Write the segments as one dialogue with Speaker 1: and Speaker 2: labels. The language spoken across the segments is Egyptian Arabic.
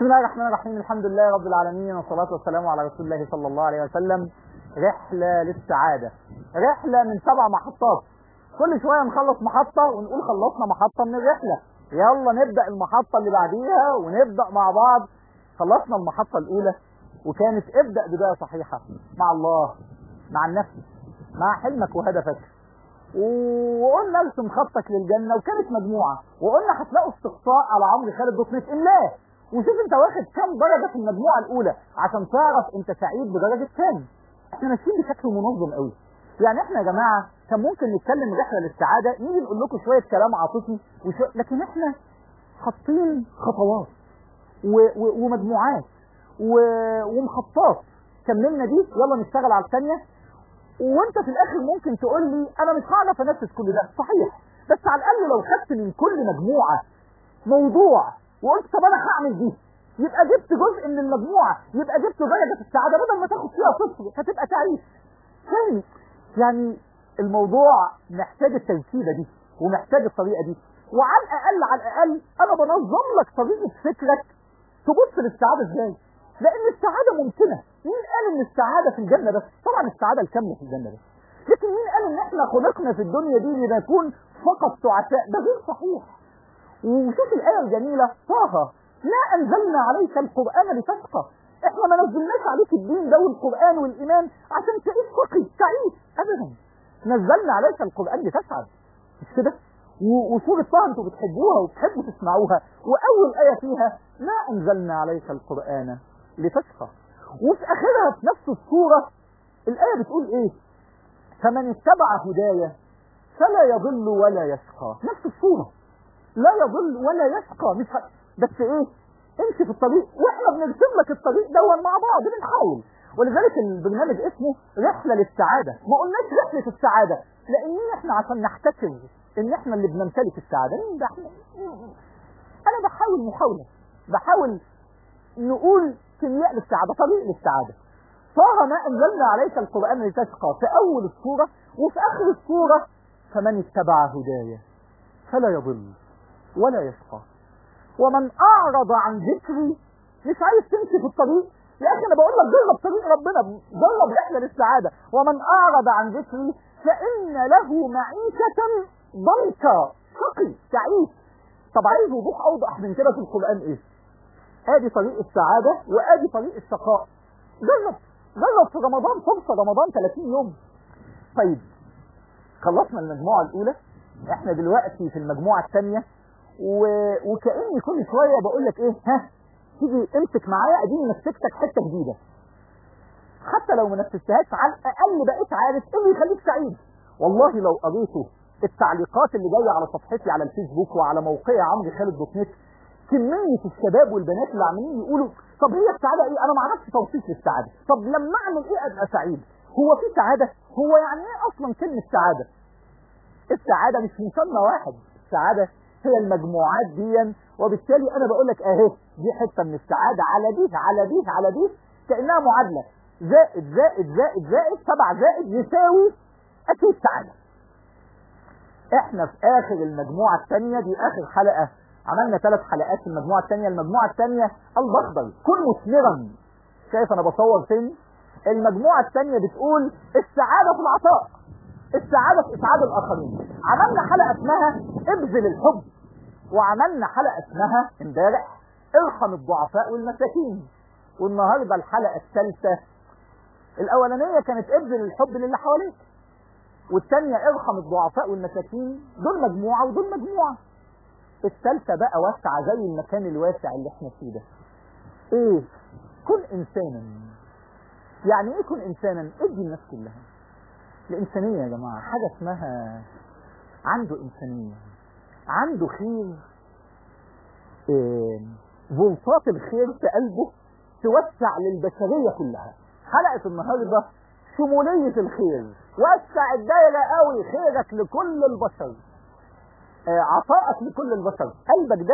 Speaker 1: الله الرحمن الرحيم الحمد لله رب العالمين والصلاة والسلام على رسول الله صلى الله عليه وسلم رحلة للسعادة رحلة من سبع محطات كل شوية نخلص محطة ونقول خلصنا محطة من الرحلة يلا نبدأ المحطة اللي بعديها ونبدأ مع بعض خلصنا المحطة الأولى وكانت ابدأ بداية صحيحة مع الله مع النفس مع حلمك وهدفك وقلنا ارسم خطك للجنة وكانت مجموعة وقلنا هتلاقوا استقصاء على عمرو خالد دوت نت املاه وشوف انت واخد كام درجة في المجموعة الأولى عشان تعرف انت سعيد بدرجة كام احنا ماشيين بشكل منظم قوي يعني احنا يا جماعة كان ممكن نتكلم رحلة للسعادة نيجي نقول لكم شوية كلام عاطفي وشو... لكن احنا حاطين خطوات و... و... ومجموعات و... ومخططات كملنا دي يلا نشتغل على الثانية وانت في الاخر ممكن تقول لي انا مش هعرف انفذ كل ده صحيح بس على الاقل لو خدت من كل مجموعة موضوع وقلت طب انا هعمل دي يبقى جبت جزء من المجموعة يبقى جبت درجة السعادة بدل ما تاخد فيها صفر هتبقى تعيش فاهم يعني الموضوع محتاج التركيبة دي ومحتاج الطريقة دي وعلى الاقل على الاقل انا بنظم لك طريقة فكرك تبص للسعادة ازاي لان السعادة ممكنة مين قال ان السعادة في الجنة بس طبعا السعادة الكاملة في الجنة بس لكن مين قال ان احنا خلقنا في الدنيا دي لنكون فقط سعداء ده غير صحيح وشوف الآية الجميلة طه ما أنزلنا عليك القرآن لتشقى احنا ما نزلناش عليك الدين ده والقرآن والإيمان عشان تعيش فقي تعيش أبدا نزلنا عليك القرآن لتسعد مش كده وسورة طه انتوا بتحبوها وبتحبوا تسمعوها وأول آية فيها ما أنزلنا عليك القرآن لتشقى وفي آخرها في نفس السورة الآية بتقول إيه فمن اتبع هدايا فلا يضل ولا يشقى نفس السورة لا يضل ولا يشقى مش ه... بس ايه امشي في الطريق واحنا بنرسم لك الطريق دون مع بعض بنحاول ولذلك البرنامج اسمه رحلة للسعادة ما قلناش رحلة السعادة لان احنا عشان نحتكر ان احنا اللي بنمتلك السعادة مين ده احنا انا بحاول محاولة بحاول نقول كيمياء للسعادة طريق للسعادة طه ما انزلنا عليك القرآن لتشقى في اول السورة وفي اخر السورة فمن اتبع هدايا فلا يضل ولا يشقى ومن اعرض عن ذكري مش عايز تمشي في الطريق يا اخي انا بقول لك جرب طريق ربنا جرب رحله للسعاده ومن اعرض عن ذكري فان له معيشه ضنكا شقي تعيش طب عايز وضوح اوضح من كده في القران ايه ادي طريق السعاده وادي طريق الشقاء جرب جرب في رمضان فرصه رمضان 30 يوم طيب خلصنا المجموعه الاولى احنا دلوقتي في المجموعه الثانيه و... وكأني كل شوية بقول لك ايه ها تيجي امسك معايا اديني مسكتك حتة جديدة حتى لو ما نفذتهاش على الاقل بقيت عارف ايه اللي يخليك سعيد والله لو قريتوا التعليقات اللي جايه على صفحتي على الفيسبوك وعلى موقعي عمرو خالد دوت نت كمية الشباب والبنات اللي عاملين يقولوا طب هي السعادة ايه انا ما اعرفش توصيف للسعادة طب لما اعمل ايه ابقى سعيد هو في سعادة هو يعني ايه اصلا كلمة سعادة السعادة مش مسمى واحد السعادة هي المجموعات دي وبالتالي انا بقول لك اهي دي حته من السعاده على دي على دي على دي كانها معادله زائد زائد زائد زائد سبع زائد يساوي اكيد سعاده احنا في اخر المجموعه الثانيه دي اخر حلقه عملنا ثلاث حلقات في المجموعه الثانيه المجموعه الثانيه قلب اخضر كن مثمرا شايف انا بصور فين المجموعه الثانيه بتقول السعاده في العطاء السعاده في اسعاد الاخرين عملنا حلقه اسمها ابذل الحب وعملنا حلقة اسمها امبارح ارحم الضعفاء والمساكين والنهاردة الحلقة الثالثة الاولانية كانت ابذل الحب للي حواليك والثانية ارحم الضعفاء والمساكين دول مجموعة ودول مجموعة الثالثة بقى واسعة زي المكان الواسع اللي احنا فيه ده ايه كن انسانا يعني ايه كن انسانا ادي الناس كلها الانسانية يا جماعة حاجة اسمها عنده انسانية عنده خير إيه فولتات الخير في قلبه توسع للبشرية كلها حلقة النهاردة شمولية الخير وسع الدايرة قوي خيرك لكل البشر آه عطائك لكل البشر قلبك ده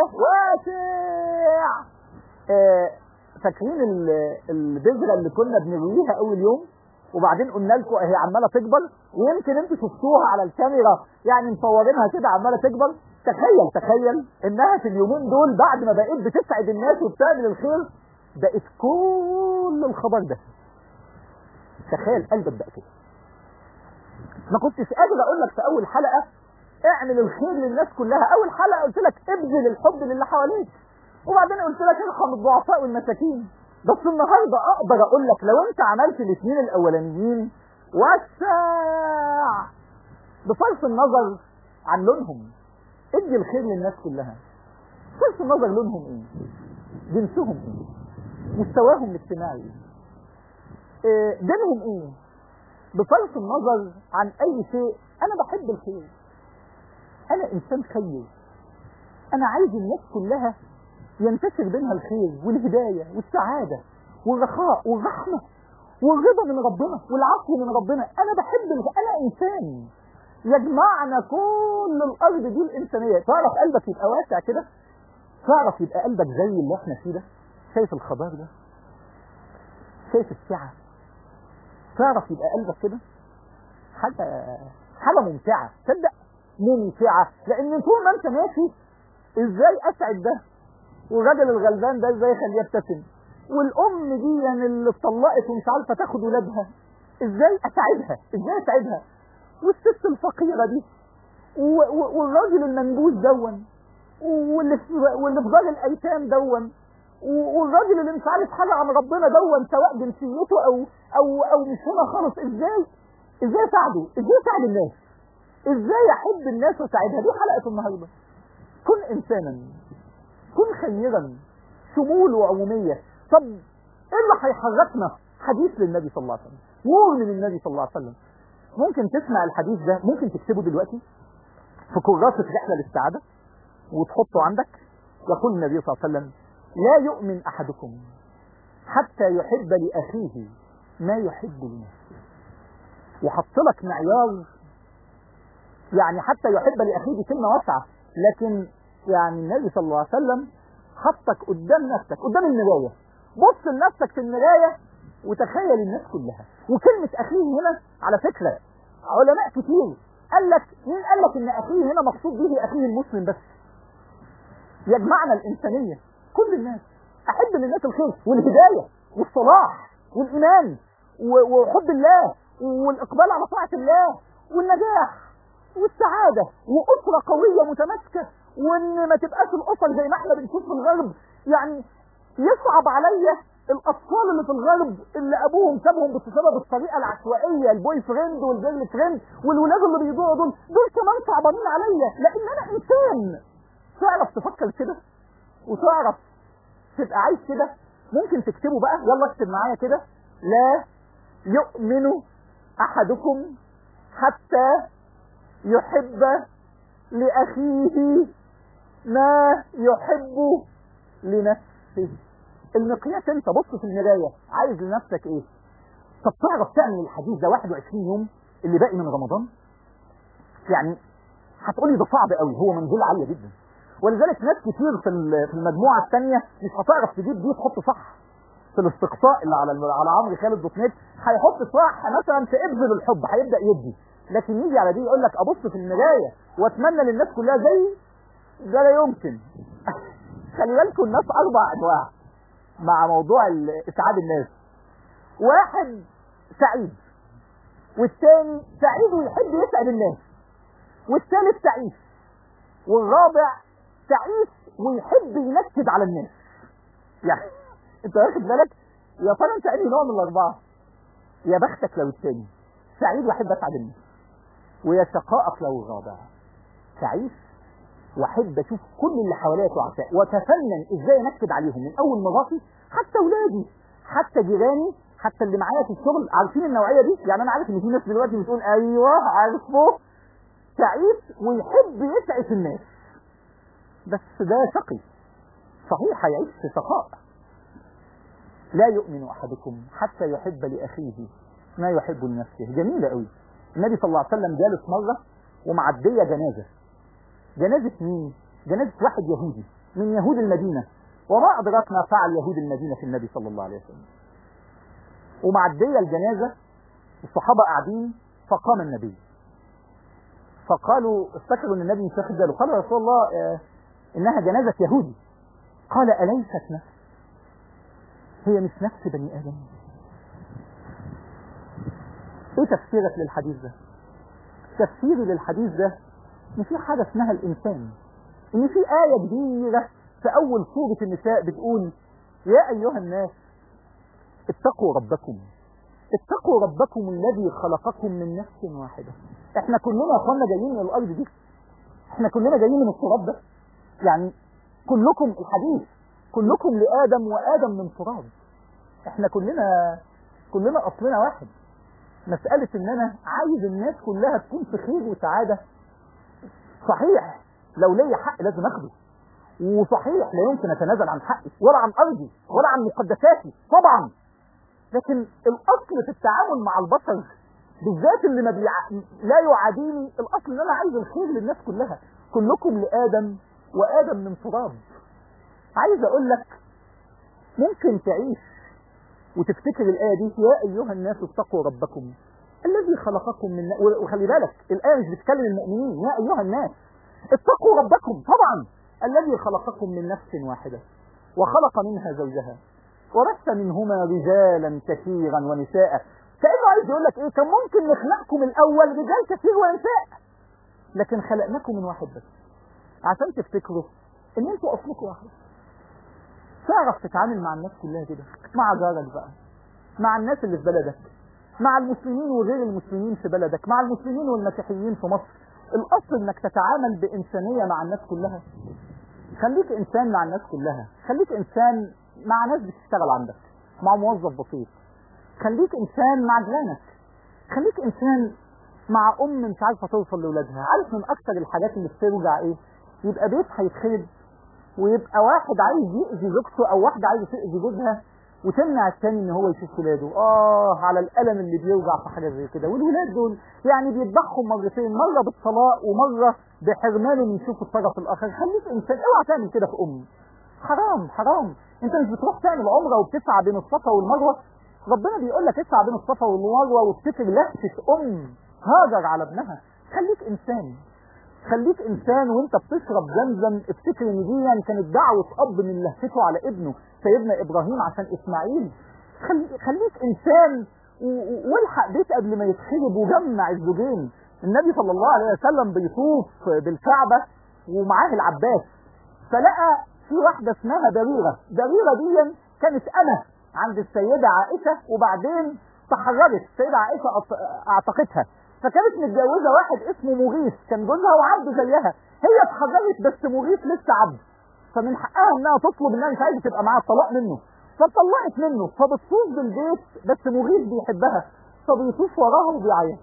Speaker 1: واسع آه فاكرين البذرة اللي كنا بنرويها اول يوم وبعدين قلنا لكم اهي عماله تكبر ويمكن انتوا شفتوها على الكاميرا يعني مصورينها كده عماله تكبر تخيل تخيل انها في اليومين دول بعد ما بقيت بتسعد الناس وبتعمل الخير بقت كل الخبر ده تخيل قلبك بقى كده ما كنتش قادر اقول لك في اول حلقه اعمل الخير للناس كلها اول حلقه قلت لك ابذل الحب للي حواليك وبعدين قلت لك ارحم الضعفاء والمساكين بس النهارده اقدر اقول لك لو انت عملت الاثنين الاولانيين وسع بصرف النظر عن لونهم ادي الخير للناس كلها بصرف النظر لونهم ايه جنسهم ايه مستواهم الاجتماعي إيه دينهم ايه بصرف النظر عن اي شيء انا بحب الخير انا انسان خير انا عايز الناس كلها ينتشر بينها الخير والهداية والسعادة والرخاء والرحمة والرضا من ربنا والعفو من ربنا انا بحب الخ... انا انسان يجمعنا كل الارض دي الانسانية تعرف قلبك يبقى واسع كده تعرف يبقى قلبك زي اللي احنا فيه ده شايف الخبر ده شايف السعة تعرف يبقى قلبك كده حاجة حاجة ممتعة تصدق ممتعة لان طول ما انت ماشي ازاي اسعد ده والراجل الغلبان ده ازاي يخليه يبتسم والام دي يعني اللي اتطلقت ومش عارفه تاخد ولادها ازاي اساعدها ازاي اساعدها والست الفقيره دي و- و- والراجل المنبوذ دون واللي في واللي في دار الايتام دون و- والراجل اللي مش عارف حاجه عن ربنا دون سواء جنسيته او او او مش هنا خالص ازاي ازاي اساعده ازاي اساعد الناس ازاي احب الناس واساعدها دي حلقه النهارده كن انسانا كن خيرا شمول وعموميه طب ايه اللي هيحركنا حديث للنبي صلى الله عليه وسلم نور من النبي صلى الله عليه وسلم ممكن تسمع الحديث ده ممكن تكتبه دلوقتي في كراسة رحلة للسعادة وتحطه عندك يقول النبي صلى الله عليه وسلم لا يؤمن أحدكم حتى يحب لأخيه ما يحب لنفسه وحط لك معيار يعني حتى يحب لأخيه دي كلمة واسعة لكن يعني النبي صلى الله عليه وسلم حطك قدام نفسك قدام المراية بص لنفسك في المراية وتخيل الناس كلها وكلمة أخيه هنا على فكرة علماء كتير قال لك مين قال لك إن أخيه هنا مقصود به أخيه المسلم بس يجمعنا الإنسانية كل الناس أحب للناس الخير والهداية والصلاح والإيمان و- وحب الله والإقبال على طاعة الله والنجاح والسعادة وأسرة قوية متماسكة وإن ما تبقاش الأسر زي ما احنا بنشوف في الغرب يعني يصعب عليا الأطفال اللي في الغرب اللي أبوهم سابهم بسبب الطريقة العشوائية البوي فريند والجيرل فريند والولاد اللي بيضيعوا دول دول كمان صعبانين عليا لأن أنا إنسان تعرف تفكر كده وتعرف تبقى عايز كده ممكن تكتبه بقى يلا اكتب معايا كده لا يؤمن أحدكم حتى يحب لأخيه ما يحب لنفسه المقياس انت بص في المراية عايز لنفسك ايه طب تعرف تعمل الحديث ده 21 يوم اللي باقي من رمضان يعني هتقولي ده صعب قوي هو منزله عاليه جدا ولذلك ناس كتير في ال- في المجموعه الثانيه مش هتعرف تجيب دي تحط صح في الاستقصاء اللي على على عمرو خالد دوت نت هيحط صح مثلا في ابذل الحب هيبدا يدي لكن يجي على دي يقول لك ابص في المرايه واتمنى للناس كلها زي ده لا يمكن خلي بالكم الناس اربع انواع مع موضوع ال- اسعاد الناس واحد سعيد والتاني سعيد ويحب يسعد الناس والثالث تعيس والرابع تعيس ويحب ينكد على الناس يعني انت واخد بالك يا ترى انت انهي نوع من الاربعه يا بختك لو الثاني سعيد واحب اسعد الناس ويا شقائك لو الرابع تعيس واحب اشوف كل اللي حواليا تعساء واتفنن ازاي انكد عليهم من اول مراتي حتى اولادي حتى جيراني حتى اللي معايا في الشغل عارفين النوعيه دي يعني انا عارف ان في ناس دلوقتي بتقول ايوه عارفه تعيس ويحب يسعف الناس بس ده شقي صحيح هيعيش في شقاء لا يؤمن احدكم حتى يحب لاخيه ما يحب لنفسه جميله قوي النبي صلى الله عليه وسلم جالس مره ومعديه جنازه جنازه مين جنازه واحد يهودي من يهود المدينه وما ادراك ما فعل يهود المدينه في النبي صلى الله عليه وسلم ومعديه الجنازه الصحابه قاعدين فقام النبي فقالوا افتكروا ان النبي مش واخد باله قالوا يا رسول الله آه، انها جنازه يهودي قال اليست نفس هي مش نفس بني ادم ايه تفسيرك للحديث ده تفسيري للحديث ده ان في حاجه اسمها الانسان ان في ايه كبيره في اول سوره النساء بتقول يا ايها الناس اتقوا ربكم اتقوا ربكم الذي خلقكم من نفس واحده احنا كلنا يا اخوانا جايين من الارض دي احنا كلنا جايين من التراب ده يعني كلكم الحديث كلكم لادم وادم من تراب احنا كلنا كلنا اصلنا واحد مسألة ان انا عايز الناس كلها تكون في خير وسعادة صحيح لو ليا حق لازم اخده وصحيح لا يمكن اتنازل عن حقي ولا عن ارضي ولا عن مقدساتي طبعا لكن الاصل في التعامل مع البشر بالذات اللي ما بيع... لا يعاديني الاصل ان انا عايز الخير للناس كلها كلكم لادم وادم من تراب عايز اقول لك ممكن تعيش وتفتكر الآية دي يا أيها الناس اتقوا ربكم الذي خلقكم من وخلي بالك الآية مش بتكلم المؤمنين يا أيها الناس اتقوا ربكم طبعا الذي خلقكم من نفس واحدة وخلق منها زوجها ورث منهما رجالا كثيرا ونساء كأنه عايز يقول لك ايه كان ممكن نخلقكم الأول رجال كثير ونساء لكن خلقناكم من واحد بس عشان تفتكروا ان انتوا اصلكم واحد تعرف تتعامل مع الناس كلها كده مع جارك بقى مع الناس اللي في بلدك مع المسلمين وغير المسلمين في بلدك مع المسلمين والمسيحيين في مصر الاصل انك تتعامل بانسانيه مع الناس كلها خليك انسان مع الناس كلها خليك انسان مع ناس بتشتغل عندك مع موظف بسيط خليك انسان مع جيرانك خليك انسان مع ام مش عارفه توصل لاولادها عارف من اكتر الحاجات اللي بترجع ايه يبقى بيت هيتخرب ويبقى واحد عايز يأذي زوجته او واحده عايزه تأذي جوزها وتمنع الثاني ان هو يشوف ولاده اه على الالم اللي بيوجع في حاجه زي كده والولاد دول يعني بيذبحهم مرتين مره بالطلاق ومره بحرمانه من يشوف الطرف الاخر خليك انسان اوعى تعمل كده في ام حرام حرام انت مش بتروح تعمل عمره وبتسعى بين الصفا والمروه ربنا بيقول لك اسعى بين الصفا والمروه وافتكر لفه ام هاجر على ابنها خليك انسان خليك انسان وانت بتشرب زمزم افتكر ان دي كانت دعوه اب من لهفته على ابنه سيدنا ابراهيم عشان اسماعيل خلي خليك انسان والحق بيت قبل ما يتخرب وجمع الزوجين النبي صلى الله عليه وسلم بيطوف بالكعبه ومعاه العباس فلقى في واحده اسمها بريره بريره دي كانت انا عند السيده عائشه وبعدين تحررت السيده عائشه اعتقتها فكانت متجوزه واحد اسمه مغيث كان جوزها وعبد زيها هي اتحررت بس مغيث لسه عبد فمن حقها انها تطلب انها مش عايزه تبقى معاها الطلاق منه فطلقت منه فبتطوف بالبيت بس مغيث بيحبها فبيطوف وراها وبيعيط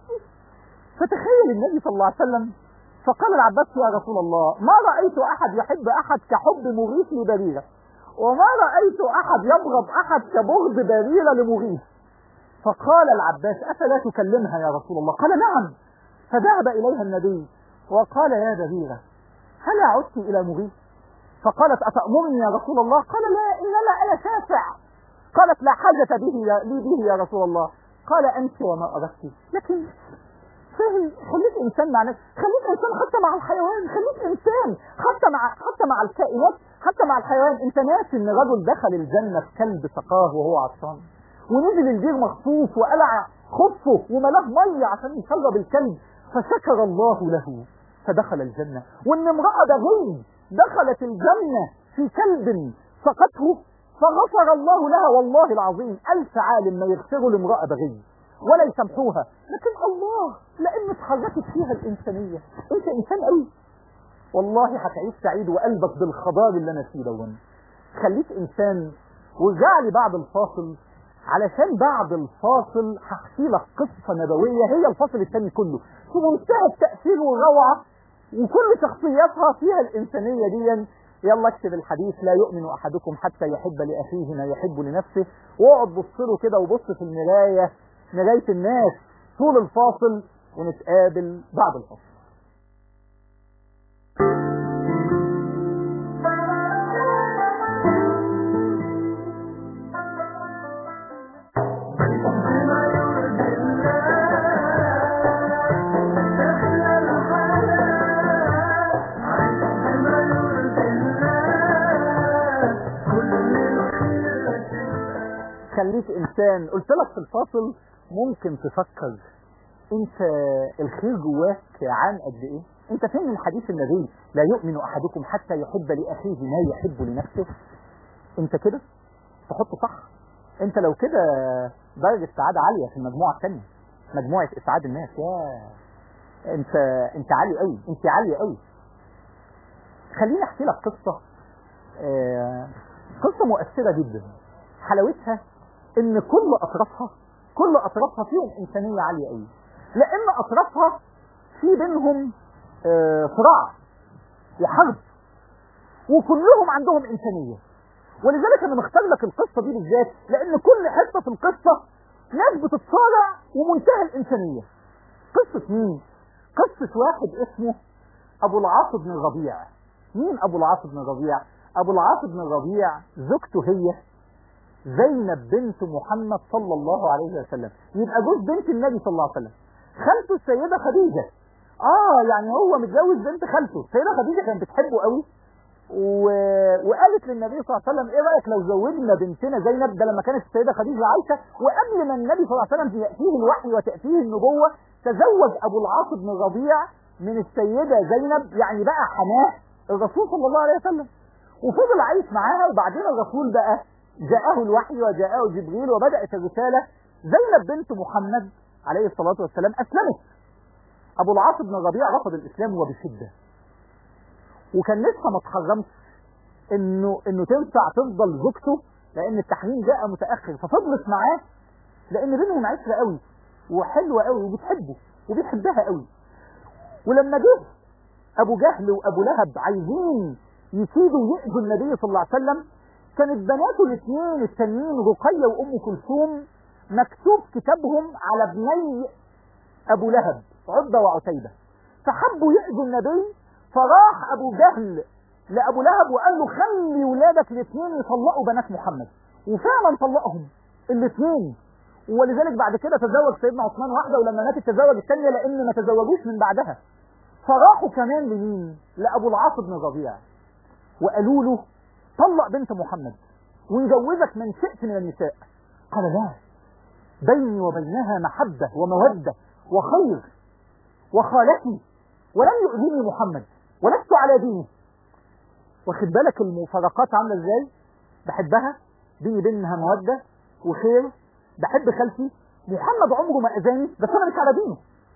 Speaker 1: فتخيل النبي صلى الله عليه وسلم فقال العباس يا رسول الله ما رأيت أحد يحب أحد كحب مغيث لبريرة وما رأيت أحد يبغض أحد كبغض بريرة لمغيث فقال العباس أفلا تكلمها يا رسول الله قال نعم فذهب إليها النبي وقال يا بريرة هل عدت إلى مغيث فقالت أتأمرني يا رسول الله قال لا إنما أنا شافع قالت لا حاجة به لي به يا رسول الله قال أنت وما أردت لكن فاهم خليك انسان مع نفسك خليك انسان حتى مع الحيوان خليك انسان حتى مع حتى مع الكائنات حتى مع الحيوان انت ناسي ان رجل دخل الجنه بكلب سقاه وهو عطشان ونزل البير مخصوص وقلع خفه وملاه ميه عشان يشرب الكلب فشكر الله له فدخل الجنه وان امراه بغي دخلت الجنه في كلب سقته فغفر الله لها والله العظيم ألف عالم ما يغفروا لامرأة بغي ولا يسامحوها لكن الله لأن اتحركت فيها الإنسانية أنت إنسان قوي والله هتعيش سعيد وقلبك بالخضار اللي أنا فيه دون خليك إنسان ورجع لي بعد الفاصل علشان بعد الفاصل هحكي لك قصة نبوية هي الفاصل الثاني كله في منتهى التأثير والروعة وكل شخصياتها فيها الإنسانية دي يلا اكتب الحديث لا يؤمن أحدكم حتى يحب لأخيه ما يحب لنفسه واقعد بص له كده وبص في المراية مراية الناس طول الفاصل ونتقابل بعد الفاصل
Speaker 2: بما يرضي الله
Speaker 1: تخليك انسان قلت لك في الفاصل ممكن تفكر انت الخير جواك عام قد ايه انت فين من حديث النبي لا يؤمن احدكم حتى يحب لاخيه ما يحب لنفسه انت كده تحطه صح انت لو كده درجة سعادة عالية في المجموعة الثانية مجموعة اسعاد الناس يا انت انت عالي قوي انت عالية قوي خليني احكي لك قصة آه، قصة مؤثرة جدا حلاوتها ان كل اطرافها كل اطرافها فيهم انسانية عالية قوي لان اطرافها في بينهم آه، صراع وحرب وكلهم عندهم انسانية ولذلك انا مختار لك القصة دي بالذات لان كل حتة في القصة ناس بتتصارع ومنتهى الانسانية قصة مين قصة واحد اسمه ابو العاص بن الربيع مين ابو العاص بن الربيع ابو العاص بن الربيع زوجته هي زينب بنت محمد صلى الله عليه وسلم يبقى جوز بنت النبي صلى الله عليه وسلم خالته السيدة خديجة اه يعني هو متجوز بنت خالته السيدة خديجة كانت بتحبه قوي و... وقالت للنبي صلى الله عليه وسلم ايه رايك لو زوجنا بنتنا زينب ده لما كانت السيده خديجه عايشه وقبل ما النبي صلى الله عليه وسلم ياتيه الوحي وتاتيه النبوه تزوج ابو العاص بن الربيع من السيده زينب يعني بقى حماه الرسول صلى الله عليه وسلم وفضل عايش معاها وبعدين الرسول بقى جاءه الوحي وجاءه جبريل وبدات الرساله زينب بنت محمد عليه الصلاه والسلام اسلمت ابو العاص بن الربيع رفض الاسلام وبشده وكان لسه ما اتحرمش انه انه تنفع تفضل زوجته لان التحريم جاء متاخر ففضلت معاه لان بينهم عشره قوي وحلوه قوي وبتحبه وبيحبها قوي ولما جه ابو جهل وابو لهب عايزين يكيدوا يأذوا النبي صلى الله عليه وسلم كانت بناته الاثنين التانيين رقيه وام كلثوم مكتوب كتابهم على ابني ابو لهب عقبه وعتيبه فحبوا يأذوا النبي فراح ابو جهل لابو لهب وقال له خلي ولادك الاثنين يطلقوا بنات محمد وفعلا طلقهم الاثنين ولذلك بعد كده تزوج سيدنا عثمان واحده ولما مات تزوج الثانيه لان ما تزوجوش من بعدها فراحوا كمان لمين لابو العاص بن الربيع وقالوا له طلق بنت محمد ونجوزك من شئت من النساء قال لا بيني وبينها محبه وموده وخير وخالتي ولم يؤذيني محمد ولست على دينه واخد بالك المفارقات عامله ازاي بحبها بيني بينها موده وخير بحب خالتي محمد عمره ما اذاني بس انا مش على دينه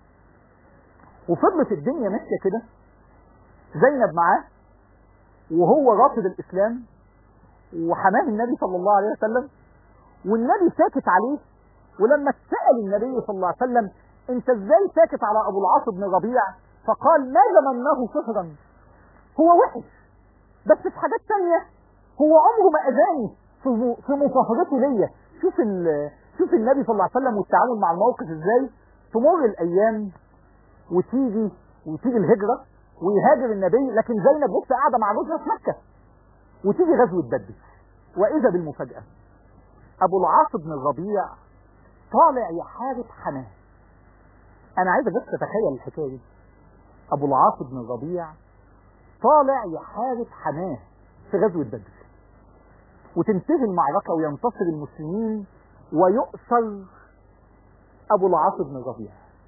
Speaker 1: وفضلت الدنيا ماشيه كده زينب معاه وهو رافض الاسلام وحماه النبي صلى الله عليه وسلم والنبي ساكت عليه ولما اتسال النبي صلى الله عليه وسلم انت ازاي ساكت على ابو العاص بن ربيع فقال ما ظنناه صهرا هو وحش بس في حاجات تانية هو عمره ما اذاني في في مصاهرته ليا شوف شوف النبي صلى الله عليه وسلم والتعامل مع الموقف ازاي تمر الايام وتيجي وتيجي الهجره ويهاجر النبي لكن زينب لسه قاعده مع جوزها في مكه وتيجي غزوه بدر واذا بالمفاجاه ابو العاص بن الربيع طالع يحارب حماه انا عايز بس اتخيل الحكايه دي ابو العاص بن الربيع طالع يحارب حماه في غزوه بدر وتنتهي المعركه وينتصر المسلمين ويؤسر ابو العاص بن الربيع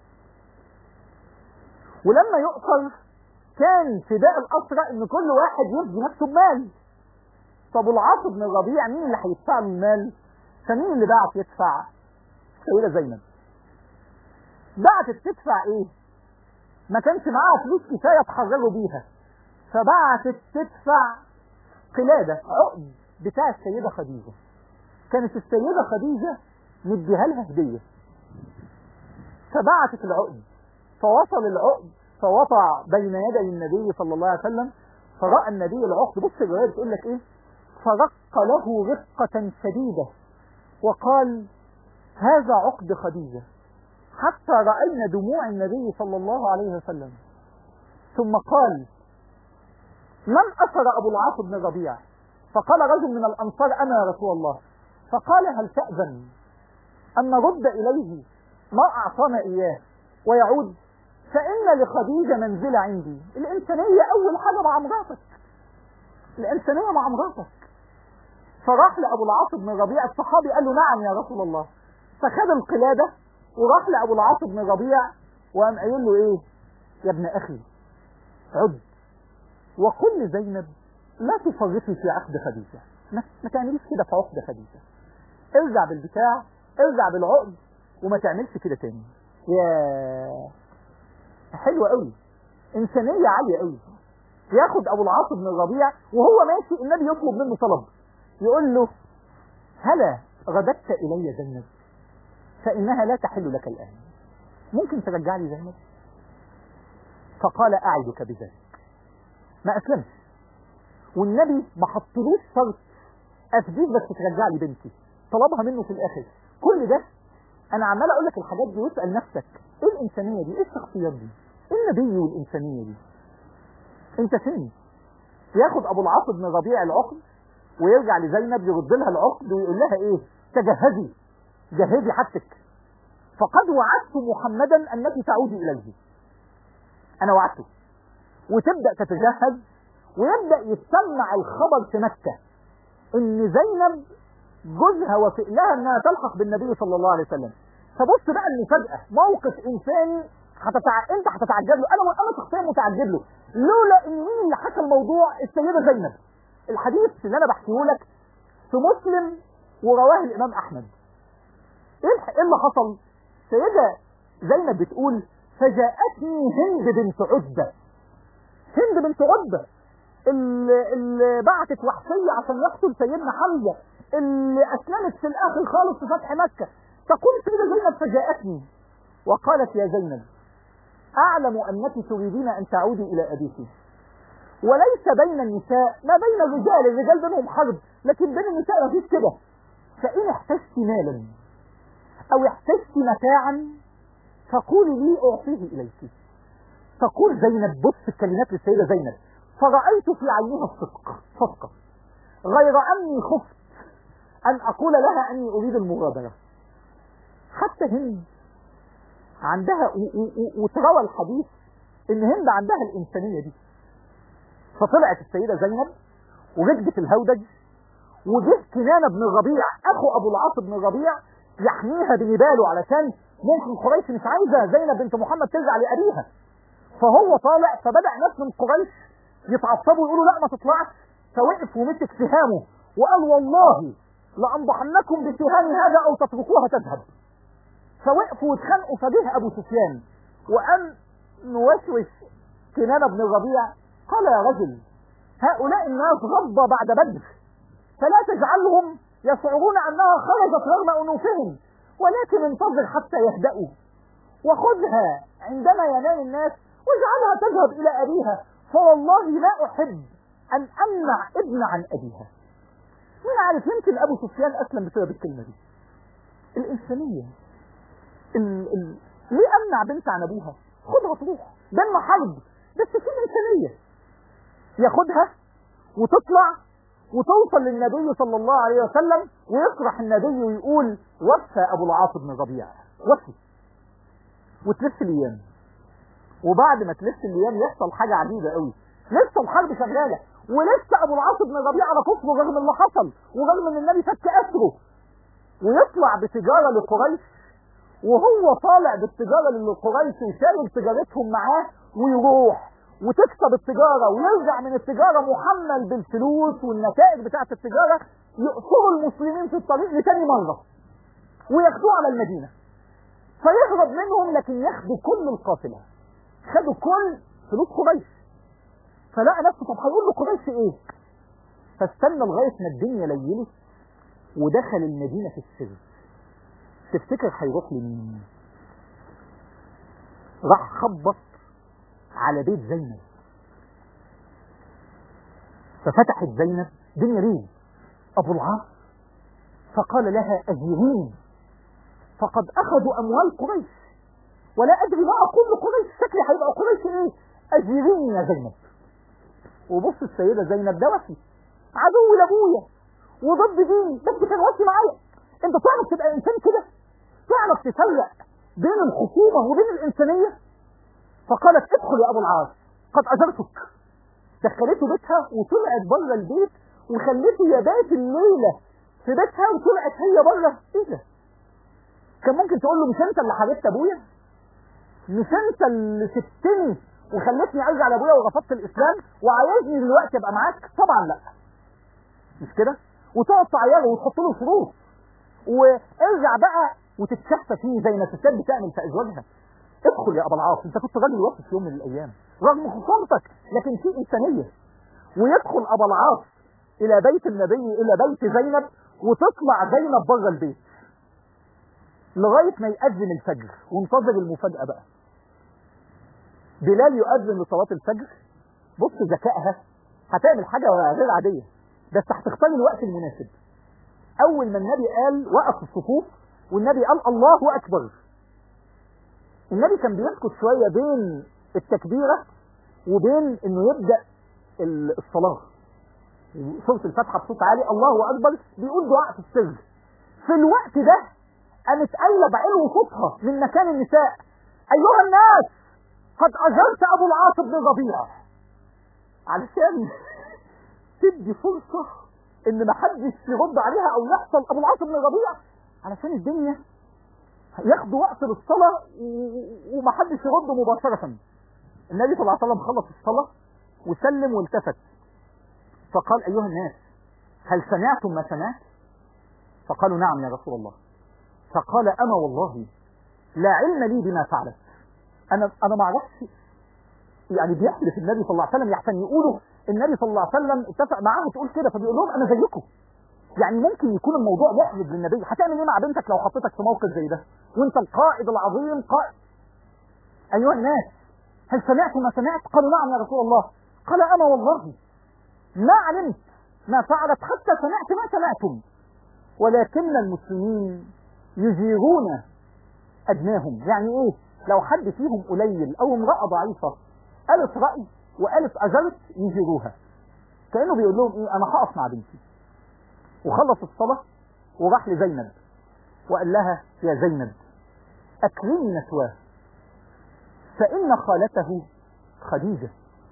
Speaker 1: ولما يؤسر كان فداء الاسرى ان كل واحد يفدي نفسه بمال طب العاص بن الربيع مين اللي هيدفع له المال فمين اللي بعت يدفع السيده زينب بعتت تدفع ايه ما كانش معاها فلوس كفايه تحرروا بيها فبعتت تدفع قلاده عقد بتاع السيده خديجه كانت السيده خديجه مديها لها هديه فبعتت العقد فوصل العقد فوضع بين يدي النبي صلى الله عليه وسلم فراى النبي العقد بص الروايه بتقول لك ايه فرق له رقه شديده وقال هذا عقد خديجه حتى رأينا دموع النبي صلى الله عليه وسلم ثم قال من أثر أبو العاص بن ربيع فقال رجل من الأنصار أنا يا رسول الله فقال هل تأذن أن نرد إليه ما أعطانا إياه ويعود فإن لخديجة منزلة عندي الإنسانية أول حاجة مع مراتك الإنسانية مع مراتك فراح لابو العاص بن ربيع الصحابي قال له نعم يا رسول الله فخد القلاده وراح لابو العاص بن ربيع وقام قايل له ايه يا ابن اخي عد وقل لزينب لا تفرطي في عقد خديجه ما, ما تعمليش كده في عقد خديجه ارجع بالبتاع ارجع بالعقد وما تعملش كده تاني يا حلوه قوي انسانيه عاليه قوي ياخد ابو العاص بن الربيع وهو ماشي النبي يطلب منه طلب يقول له هلا رددت الي زينب فانها لا تحل لك الان ممكن ترجع لي زينب فقال اعدك بذلك ما اسلمش والنبي ما حطلوش شرط افديك بس ترجع لي بنتي طلبها منه في الاخر كل ده انا عمال اقول لك الحاجات دي واسال نفسك ايه الانسانيه دي ايه الشخصيات دي ايه النبي والانسانيه دي انت فين ياخد ابو العاص بن ربيع العقد ويرجع لزينب يرد لها العقد ويقول لها ايه تجهزي جهزي حاجتك فقد وعدت محمدا انك تعودي اليه انا وعدته وتبدا تتجهز ويبدا يتسمع الخبر في مكه ان زينب جوزها وافق لها انها تلحق بالنبي صلى الله عليه وسلم فبص بقى المفاجاه موقف انساني هتتع... انت هتتعجب له انا انا شخصيا متعجب له لولا ان مين اللي حكى الموضوع السيده زينب الحديث اللي انا بحكيه لك في مسلم ورواه الامام احمد ايه اللي حصل سيده زينب بتقول فجاءتني هند بنت عتبه هند بنت عتبه اللي, اللي بعتت وحشيه عشان يقتل سيدنا حمزه اللي اسلمت في الاخر خالص في فتح مكه تقول سيده زينب فجاءتني وقالت يا زينب اعلم انك تريدين ان تعودي الى ابيك وليس بين النساء ما بين الرجال الرجال بينهم حرب لكن بين النساء ما فيش كده فان احتجت مالا او احتجت متاعا فقولي لي اعطيه اليك تقول زينب بص الكلمات للسيده زينب فرأيت في عينها الصدق صدقة غير أني خفت أن أقول لها أني أريد المغادرة حتى هند عندها وتروى الحديث ان هند عندها الانسانيه دي فطلعت السيده زينب وركبت الهودج وجه كنانه بن الربيع اخو ابو العاص بن الربيع يحميها بنباله علشان ممكن قريش مش عايزه زينب بنت محمد ترجع لابيها فهو طالع فبدا ناس من قريش يتعصبوا يقولوا لا ما تطلعش فوقف ومسك سهامه وقال والله لانضحنكم بسهام هذا او تتركوها تذهب فوقفوا واتخانقوا فجه ابو سفيان وقام نوشوش كنانة بن الربيع قال يا رجل هؤلاء الناس غضب بعد بدر فلا تجعلهم يشعرون انها خرجت رغم انوفهم ولكن انتظر حتى يهدأوا وخذها عندما ينام الناس واجعلها تذهب الى ابيها فوالله لا احب ان امنع ابن عن ابيها مين عارف يمكن ابو سفيان اسلم بسبب الكلمه دي الانسانيه ال... ال... ليه امنع بنت عن ابوها خدها تروح دم حرب بس في انسانيه ياخدها وتطلع وتوصل للنبي صلى الله عليه وسلم ويفرح النبي ويقول وفى ابو العاص بن ربيع وفي وتلف الايام وبعد ما تلف الايام يحصل حاجه عجيبه قوي لسه الحرب شغاله ولسه ابو العاص بن ربيع على كفره رغم اللي حصل ورغم ان النبي فك اسره ويطلع بتجاره لقريش وهو طالع بالتجاره لقريش وشايل تجارتهم معاه ويروح وتكسب التجاره ويرجع من التجاره محمل بالفلوس والنتائج بتاعه التجاره يقصروا المسلمين في الطريق لتاني مره وياخدوه على المدينه فيهرب منهم لكن ياخدوا كل القافله خدوا كل فلوس قريش فلقى نفسه طب هيقول له قريش ايه فاستنى لغايه ما الدنيا ليلت ودخل المدينه في السر تفتكر هيروح لمين راح خبط على بيت زينب ففتحت زينب دنيا ليل ابو العاص فقال لها اجيريني فقد اخذوا اموال قريش ولا ادري ما اقول لقريش شكلي هيبقى قريش ايه اجيريني يا زينب وبص السيده زينب ده وفي عدو لابويا وضد ديني بس كان وفي معايا انت تعرف تبقى انسان كده تعرف تفرق بين الخصومه وبين الانسانيه فقالت ادخل يا ابو العاص قد اجرتك دخلته بيتها وطلعت بره البيت وخليته يبات الليله في بيتها وطلعت هي بره ايه ده كان ممكن تقول له مش انت اللي حبيبت ابويا مش انت اللي سبتني وخلتني ارجع لابويا ورفضت الاسلام وعايزني دلوقتي ابقى معاك طبعا لا مش كده وتقعد تعيره وتحط له شروط وارجع بقى وتتشفى فيه زي ما الستات بتعمل في ازواجها ادخل يا ابا العاص انت كنت راجل وحش في يوم من الايام رغم خصومتك لكن في انسانيه ويدخل ابا العاص الى بيت النبي الى بيت زينب وتطلع زينب بره البيت لغايه ما يأذن الفجر وانتظر المفاجاه بقى بلال يؤذن لصلاه الفجر بص ذكائها هتعمل حاجه غير عاديه بس هتختار الوقت المناسب اول ما النبي قال وقف الصفوف والنبي قال الله اكبر النبي كان بيسكت شويه بين التكبيره وبين انه يبدا الصلاه سوره الفاتحه بصوت عالي الله اكبر بيقول دعاء في السر في الوقت ده قامت قايله بعلو صوتها من مكان النساء ايها الناس قد اجرت ابو العاص بن ربيعه علشان تدي فرصه ان ما حدش يرد عليها او يحصل ابو العاص بن ربيعه علشان الدنيا ياخدوا وقت للصلاه وما حدش يرد مباشره النبي صلى الله عليه وسلم خلص الصلاه وسلم والتفت فقال ايها الناس هل سمعتم ما سمعت فقالوا نعم يا رسول الله فقال انا والله لا علم لي بما فعلت انا انا ما اعرفش يعني بيحلف النبي صلى الله عليه وسلم يحسن يقولوا النبي صلى الله عليه وسلم اتفق معاهم تقول كده فبيقول لهم انا زيكم يعني ممكن يكون الموضوع محرج للنبي هتعمل ايه مع بنتك لو حطيتك في موقف زي ده وانت القائد العظيم قائد ايها الناس هل سمعتم ما سمعت قالوا نعم يا رسول الله قال انا والله ما علمت ما فعلت حتى سمعت ما سمعتم ولكن المسلمين يجيرون ادناهم يعني ايه لو حد فيهم قليل او امرأة ضعيفة قالت رأي وقالت اجرت يجيروها كأنه بيقول لهم ايه انا هقف مع بنتي وخلص الصلاة وراح لزينب وقال لها يا زينب اكرمي نسواه فان خالته خديجة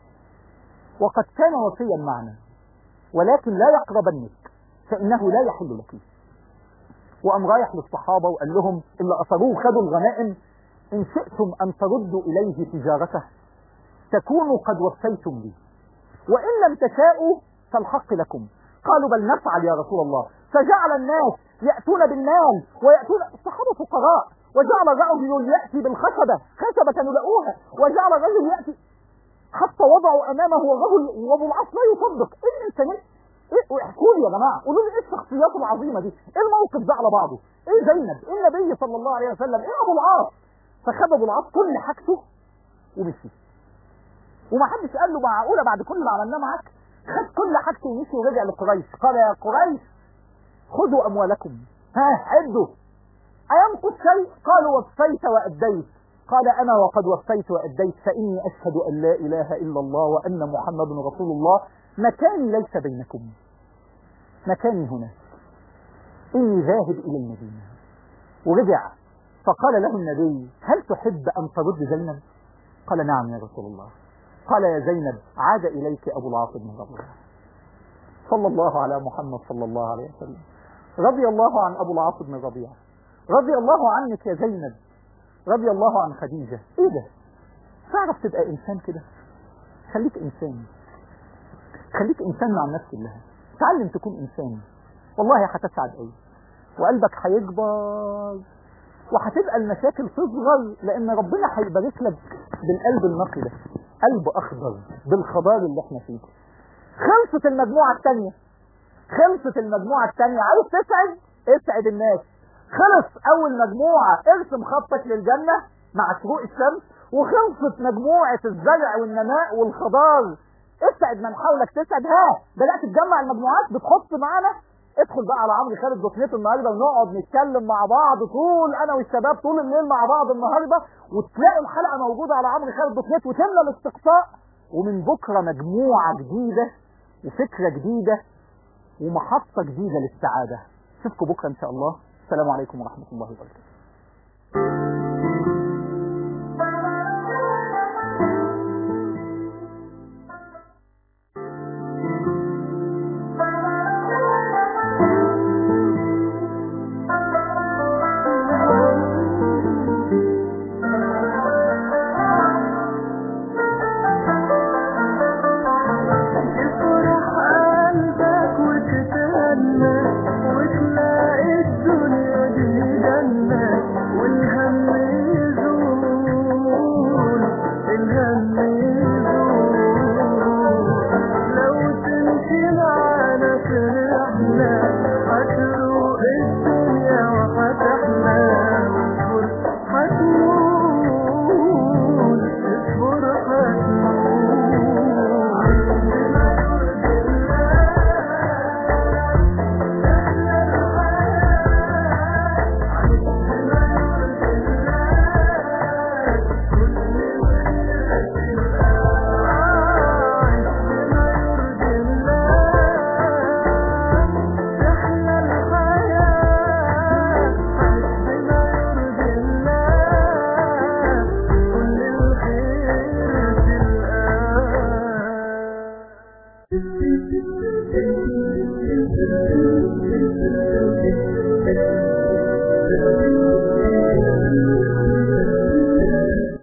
Speaker 1: وقد كان وصيا معنا ولكن لا يقربنك فانه لا يحل لك وقام رايح للصحابة وقال لهم اللي أصروه خدوا الغنائم إن شئتم أن تردوا إليه تجارته تكونوا قد وفيتم لي وإن لم تشاءوا فالحق لكم قالوا بل نفعل يا رسول الله فجعل الناس يأتون بالمال ويأتون الصحابة فقراء وجعل الرجل يأتي بالخشبة خشبة كانوا لقوها وجعل الرجل يأتي حتى وضعوا أمامه الرجل وأبو العاص لا يصدق إيه الإنسانية ايه احكوا لي يا جماعه قولوا لي ايه الشخصيات العظيمه دي ايه الموقف ده على بعضه ايه زينب ايه النبي صلى الله عليه وسلم ايه ابو العاص فخد ابو العاص كل حاجته ومشي وما حدش قال له معقوله بعد كل اللي عملناه معاك خد كل حاجته ومشي ورجع لقريش قال يا قريش خذوا اموالكم ها عدوا اينقص شيء قالوا وفيت واديت قال انا وقد وفيت واديت فاني اشهد ان لا اله الا الله وان محمد رسول الله مكاني ليس بينكم مكاني هنا إني ذاهب إلى المدينة ورجع فقال له النبي هل تحب أن ترد زينب قال نعم يا رسول الله قال يا زينب عاد إليك أبو العاص بن ربيعة صلى الله على محمد صلى الله عليه وسلم رضي الله عن أبو العاص بن ربيعة رضي الله عنك يا زينب رضي الله عن خديجة إيه ده تعرف تبقى إنسان كده خليك إنسان خليك انسان مع الناس كلها تعلم تكون انسان والله هتسعد قوي وقلبك هيكبر وهتبقى المشاكل تصغر لان ربنا هيبارك لك بالقلب النقي ده قلب اخضر بالخضار اللي احنا فيه خلصت المجموعه الثانيه خلصت المجموعه الثانيه عايز تسعد اسعد الناس خلص اول مجموعه ارسم خطك للجنه مع شروق الشمس وخلصت مجموعه الزرع والنماء والخضار اسعد من حولك تسعد ها بدات تجمع المجموعات بتحط معانا ادخل بقى على عمرو خالد دوت نت النهارده ونقعد نتكلم مع بعض طول انا والشباب طول الليل مع بعض النهارده وتلاقي الحلقه موجوده على عمرو خالد دوت نت وتملى الاستقصاء ومن بكره مجموعه جديده وفكره جديده ومحطه جديده للسعاده اشوفكم بكره ان شاء الله السلام عليكم ورحمه الله وبركاته